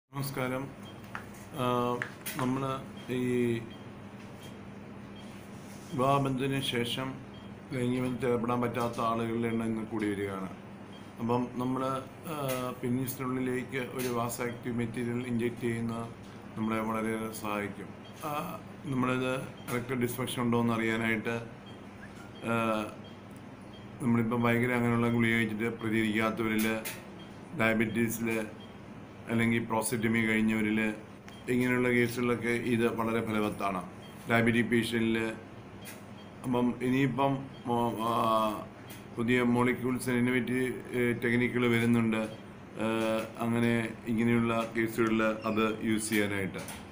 നമസ്കാരം നമ്മൾ ഈ വിവാഹബന്ധത്തിന് ശേഷം ലൈംഗികബന്ധത്തിൽ ഏർപ്പെടാൻ പറ്റാത്ത ആളുകളുടെ എണ്ണം ഇന്ന് കൂടി വരികയാണ് അപ്പം നമ്മൾ പിന്നീസിനുള്ളിലേക്ക് ഒരു വാസ് ആക്റ്റീവ് മെറ്റീരിയൽ ഇഞ്ചെക്ട് ചെയ്യുന്ന നമ്മളെ വളരെയേറെ സഹായിക്കും ആ, നമ്മളിത് കറക്റ്റ് ഡിസ്ഫെക്ഷൻ ഉണ്ടോ എന്ന് അറിയാനായിട്ട് ആ, നമ്മളിപ്പോൾ ഭയങ്കര അങ്ങനെയുള്ള ഗുളിക കഴിച്ചിട്ട് പ്രതികരിക്കാത്തവരിൽ ഡയബറ്റീസിൽ അല്ലെങ്കിൽ പ്രോസ്റ്ററ്റമി കഴിഞ്ഞവരിൽ ഇങ്ങനെയുള്ള കേസുകളിലൊക്കെ ഇത് വളരെ ഫലവത്താണ് ഡയബറ്റിക് പേഷ്യൻറ്റിൽ അപ്പം ഇനിയിപ്പം മോ- ആ, പുതിയ മോളിക്യൂൾസ് ഇന്നോവേറ്റീവ് ടെക്നിക്കുകൾ വരുന്നുണ്ട് ആ, അങ്ങനെ ഇങ്ങനെയുള്ള കേസുകളിൽ അത് യൂസ് ചെയ്യാനായിട്ട്